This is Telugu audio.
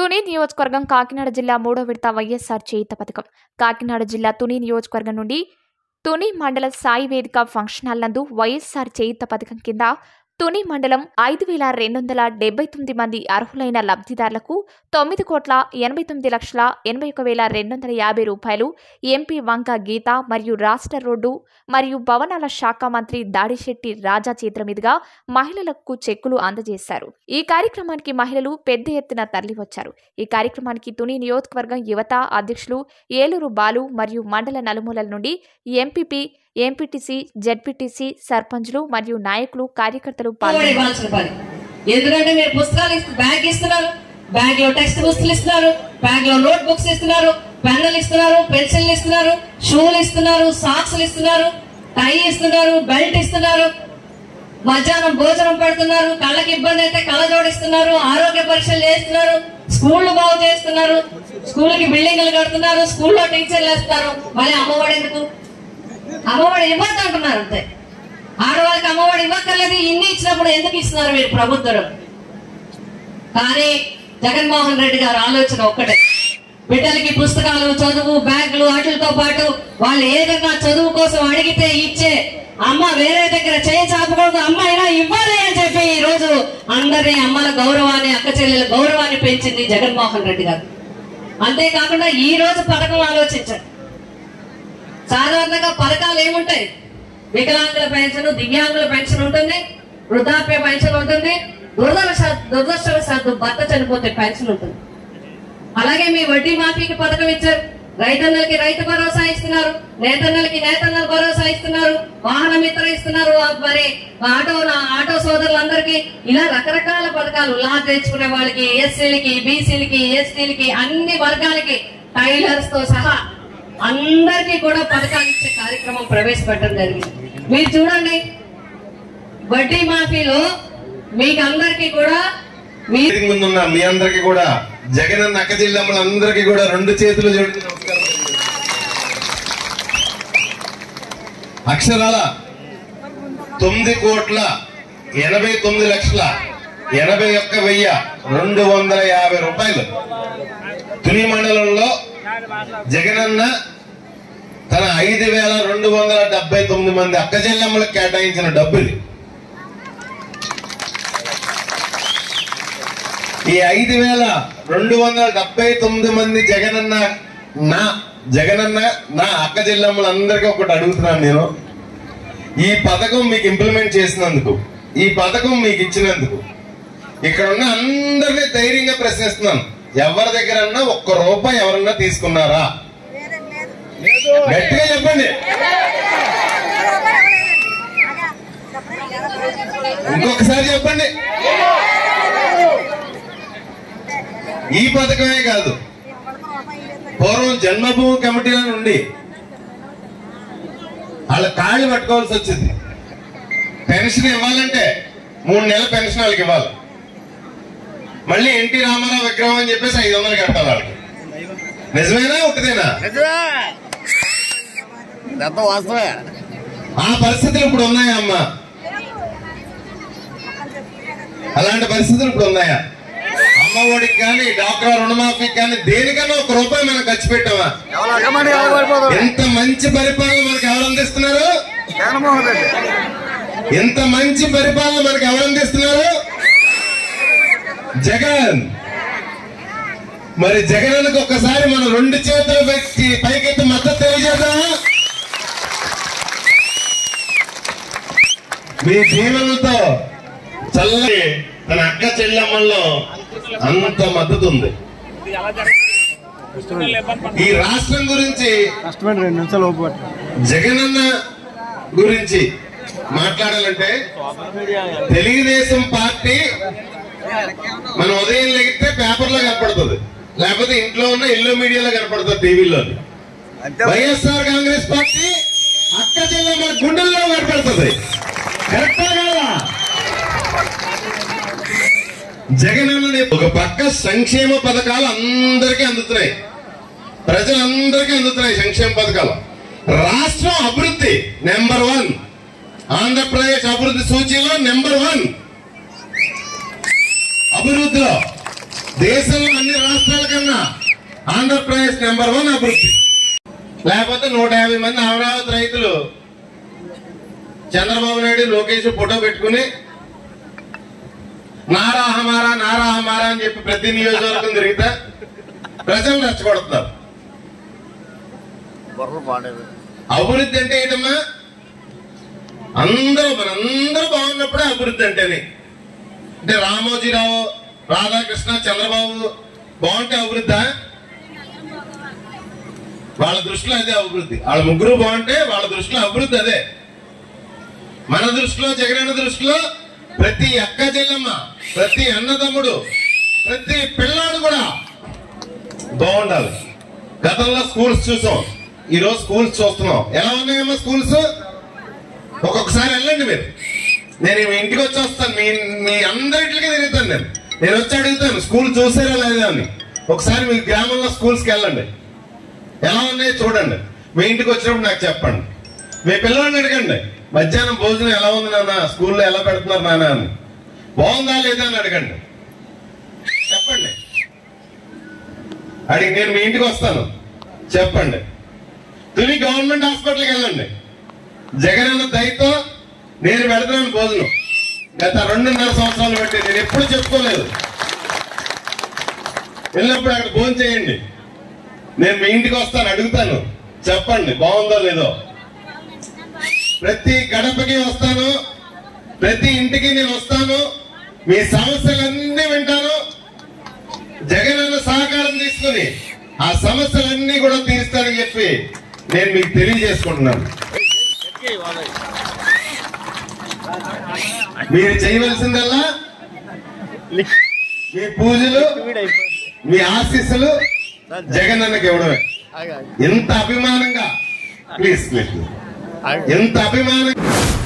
తుని నియోజకవర్గం కాకినాడ జిల్లా మూడో విడత వైఎస్ఆర్ చేయిత పథకం కాకినాడ జిల్లా తుని నియోజకవర్గం నుండి తుని మండల సాయి వేదిక ఫంక్షన్ హాల్ నందు వైఎస్ఆర్ చేయిత పథకం కింద తుని మండలం ఐదు వేల రెండు వందల డెబ్బై తొమ్మిది మంది అర్హులైన లబ్ధిదారులకు తొమ్మిది కోట్ల ఎనభై తొమ్మిది లక్షల ఎనభై ఒక వేల రెండు వందల యాభై రూపాయలు ఎంపీ వంక గీత మరియు రాష్ట్ర రోడ్డు మరియు భవనాల శాఖ మంత్రి దాడిశెట్టి రాజా చేతుల మీదుగా మహిళలకు చెక్కులు అందజేశారు ఈ కార్యక్రమానికి మహిళలు పెద్ద ఎత్తున తరలివచ్చారు ఈ కార్యక్రమానికి తుని నియోజకవర్గం యువత అధ్యక్షులు ఏలూరు బాలు మరియు మండల నలుమూలల నుండి ఎంపీపీ ఎంపీటీసీ జెడ్పీటీసీ సర్పంచ్లు మరియు నాయకులు కార్యకర్తలు కూడా పాల్గొన్నారు ఇవ్వాల్సిన పని ఎందుకంటే మీరు పుస్తకాలు ఇస్తు బ్యాగ్ ఇస్తున్నారు బ్యాగ్ లో టెక్స్ట్ బుక్స్ ఇస్తున్నారు బ్యాగ్ లో నోట్ బుక్స్ ఇస్తున్నారు పెన్నులు ఇస్తున్నారు పెన్సిల్ ఇస్తున్నారు షూలు ఇస్తున్నారు సాక్స్ ఇస్తున్నారు టై ఇస్తున్నారు బెల్ట్ ఇస్తున్నారు మధ్యాహ్నం భోజనం పెడుతున్నారు కళ్ళకి ఇబ్బంది అయితే కళ్ళ జోడిస్తున్నారు ఆరోగ్య పరీక్షలు చేస్తున్నారు స్కూళ్ళు బాగు చేస్తున్నారు స్కూల్కి బిల్డింగ్లు కడుతున్నారు స్కూల్లో టీచర్లు వేస్తున్నారు మళ్ళీ అమ్మఒడి ఎందుకు అమ్మఒడి ఇవ్వద్దు అంటున్నారు అంతే ఆడవాళ్ళకి అమ్మఒడి ఇవ్వక్కర్లేదు ఇన్ని ఇచ్చినప్పుడు ఎందుకు ఇస్తున్నారు మీరు ప్రభుత్వం కానీ జగన్మోహన్ రెడ్డి గారి ఆలోచన ఒక్కటే బిడ్డలకి పుస్తకాలు చదువు బ్యాగులు వాటితో పాటు వాళ్ళు ఏదైనా చదువు కోసం అడిగితే ఇచ్చే అమ్మ వేరే దగ్గర చేయి చాపకూడదు అమ్మ అయినా ఇవ్వాలి అని చెప్పి ఈ రోజు అందరి అమ్మల గౌరవాన్ని అక్క చెల్లెల గౌరవాన్ని పెంచింది జగన్మోహన్ రెడ్డి గారు అంతేకాకుండా ఈ రోజు పథకం ఆలోచించండి సాధారణంగా పథకాలు ఏముంటాయి వికలాంగుల పెన్షన్ దివ్యాంగుల పెన్షన్ ఉంటుంది వృద్ధాప్య పెన్షన్ ఉంటుంది దురదర్శ దురదృష్టవశాత్తు భర్త చనిపోతే పెన్షన్ ఉంటుంది అలాగే మీ వడ్డీ మాఫీకి పథకం ఇచ్చారు రైతన్నలకి రైతు భరోసా ఇస్తున్నారు నేతన్నలకి నేతన్నల భరోసా ఇస్తున్నారు వాహన మిత్ర ఇస్తున్నారు మరి ఆటో ఆటో సోదరులందరికీ ఇలా రకరకాల పథకాలు లా తెచ్చుకునే వాళ్ళకి ఎస్సీలకి బీసీలకి ఎస్టీలకి అన్ని వర్గాలకి టైలర్స్ తో సహా అందరికీ కూడా పథకాలు ఇచ్చే కార్యక్రమం ప్రవేశపెట్టడం జరిగింది మీరు చూడండి వడ్డీ మాఫీలో మీకు అందరికీ కూడా మీ వేదిక ముందు ఉన్న మీ అందరికి కూడా జగన్ అన్న అక్క జిల్లాములందరికీ కూడా రెండు చేతులు జోడించి నమస్కారం అక్షరాల తొమ్మిది కోట్ల ఎనభై తొమ్మిది లక్షల ఎనభై ఒక్క వెయ్యి రెండు వందల యాభై రూపాయలు తుని మండలంలో జగనన్న తన ఐదు వేల రెండు వందల డెబ్బై తొమ్మిది మంది అక్క చెల్లెమ్మలకు కేటాయించిన డబ్బులు ఈ ఐదు వేల రెండు వందల డెబ్బై తొమ్మిది మంది జగనన్న నా జగనన్న నా అక్క జిల్లమ్మలందరికీ ఒకటి అడుగుతున్నాను నేను ఈ పథకం మీకు ఇంప్లిమెంట్ చేసినందుకు ఈ పథకం మీకు ఇచ్చినందుకు ఇక్కడ ఉన్న అందరినీ ధైర్యంగా ప్రశ్నిస్తున్నాను ఎవరి దగ్గరన్నా ఒక్క రూపాయి ఎవరన్నా తీసుకున్నారా గట్టిగా చెప్పండి ఇంకొకసారి చెప్పండి ఈ పథకమే కాదు పూర్వం జన్మభూమి కమిటీల నుండి వాళ్ళ కాళ్ళు పట్టుకోవాల్సి వచ్చింది పెన్షన్ ఇవ్వాలంటే మూడు నెలల పెన్షన్ వాళ్ళకి ఇవ్వాలి మళ్ళీ ఎన్టీ రామారావు విగ్రహం అని చెప్పేసి ఐదు వందలు కట్టాలి వాళ్ళకి నిజమేనా ఒకటేనా ఎంత వాస్తవే ఆ పరిస్థితులు ఇప్పుడు ఉన్నాయా అమ్మా అలాంటి పరిస్థితులు ఇప్పుడు ఉన్నాయా అమ్మ ఒడికి కానీ డాక్టర్ రుణమాఫీకి కానీ దేనికన్నా ఒక రూపాయి మనం ఖర్చు పెట్టామా ఎవరు అడగమంటే ఎవరు పడిపోతారు ఎంత మంచి పరిపాలన మనకి ఎవరు అందిస్తున్నారు జగన్మోహన్ రెడ్డి ఎంత మంచి పరిపాలన మనకి ఎవరు అందిస్తున్నారు జగన్ మరి జగన్కి ఒక్కసారి మనం రెండు చేతులు పెట్టి పైకెత్తి మద్దతు తెలియజేద్దామా మీ దీవెనలతో చల్లని తన అక్క చెల్లెమ్మల్లో అంత మద్దతు ఉంది ఈ రాష్ట్రం గురించి కష్టపడి రెండు నిమిషాలు ఓపు జగనన్న గురించి మాట్లాడాలంటే తెలుగుదేశం పార్టీ మనం ఉదయం లెగితే పేపర్లో కనపడుతుంది లేకపోతే ఇంట్లో ఉన్న ఇల్లు మీడియాలో కనపడుతుంది టీవీలో అంతే వైఎస్ఆర్ కాంగ్రెస్ పార్టీ అక్క చెల్లెమ్మ గుండెల్లో కనపడుతుంది కరెక్టా కాదా జగనన్న ఒక పక్క సంక్షేమ పథకాలు అందరికీ అందుతున్నాయి ప్రజలందరికీ అందుతున్నాయి సంక్షేమ పథకాలు రాష్ట్రం అభివృద్ధి నెంబర్ వన్ ఆంధ్రప్రదేశ్ అభివృద్ధి సూచీలో నెంబర్ వన్ అభివృద్ధిలో దేశంలో అన్ని రాష్ట్రాలు రాష్ట్రాల కన్నా ఆంధ్రప్రదేశ్ నెంబర్ వన్ అభివృద్ధి లేకపోతే నూట యాభై మంది అమరావతి రైతులు చంద్రబాబు నాయుడు లోకేష్ ఫోటో పెట్టుకుని నారా హమారా నారా హమారా అని చెప్పి ప్రతి నియోజకవర్గం తిరిగితే ప్రజలు రెచ్చగొడుతున్నారు బుర్ర పాడేది అభివృద్ధి అంటే ఏంటమ్మా అందరూ మనందరూ బాగున్నప్పుడే అభివృద్ధి అంటేనే అంటే రామోజీరావు రాధాకృష్ణ చంద్రబాబు బాగుంటే అభివృద్ధా వాళ్ళ దృష్టిలో అదే అభివృద్ధి వాళ్ళ ముగ్గురు బాగుంటే వాళ్ళ దృష్టిలో అభివృద్ధి అదే మన దృష్టిలో జగనన్న దృష్టిలో ప్రతి అక్క చెల్లెమ్మ ప్రతి అన్నదమ్ముడు ప్రతి పిల్లాడు కూడా బాగుండాలి గతంలో స్కూల్స్ చూసాం ఈ రోజు స్కూల్స్ చూస్తున్నాం ఎలా ఉన్నాయమ్మా స్కూల్స్ ఒక్కొక్కసారి వెళ్ళండి మీరు నేను మీ ఇంటికి వచ్చి వస్తాను మీ మీ అందరింటికి తిరుగుతాను నేను నేను వచ్చి అడుగుతాను స్కూల్ చూసారా లేదా అని ఒకసారి మీ గ్రామంలో స్కూల్స్కి వెళ్ళండి ఎలా ఉన్నాయో చూడండి మీ ఇంటికి వచ్చినప్పుడు నాకు చెప్పండి మీ పిల్లల్ని అడగండి మధ్యాహ్నం భోజనం ఎలా ఉంది నాన్న స్కూల్లో ఎలా పెడుతున్నారు నాన్న అని బాగుందా లేదా అని అడగండి చెప్పండి అడిగి నేను మీ ఇంటికి వస్తాను చెప్పండి తుని గవర్నమెంట్ హాస్పిటల్కి వెళ్ళండి జగన్ అన్న దయతో నేను పెడుతున్నాను భోజనం గత రెండున్నర సంవత్సరాలు బట్టి నేను ఎప్పుడు చెప్పుకోలేదు వెళ్ళినప్పుడు అక్కడ భోజనం చేయండి నేను మీ ఇంటికి వస్తాను అడుగుతాను చెప్పండి బాగుందో లేదో ప్రతి గడపకి వస్తాను ప్రతి ఇంటికి నేను వస్తాను మీ సమస్యలన్నీ వింటాను జగన్ అన్న సహకారం తీసుకుని ఆ సమస్యలన్నీ కూడా తీరుస్తానని చెప్పి నేను మీకు తెలియజేసుకుంటున్నాను మీరు చేయవలసిందల్లా మీ పూజలు మీ ఆశీస్సులు జగన్ అన్నకి ఇవ్వడమే ఎంత అభిమానంగా ప్లీజ్ ప్లీజ్ ఎంత అభిమానంగా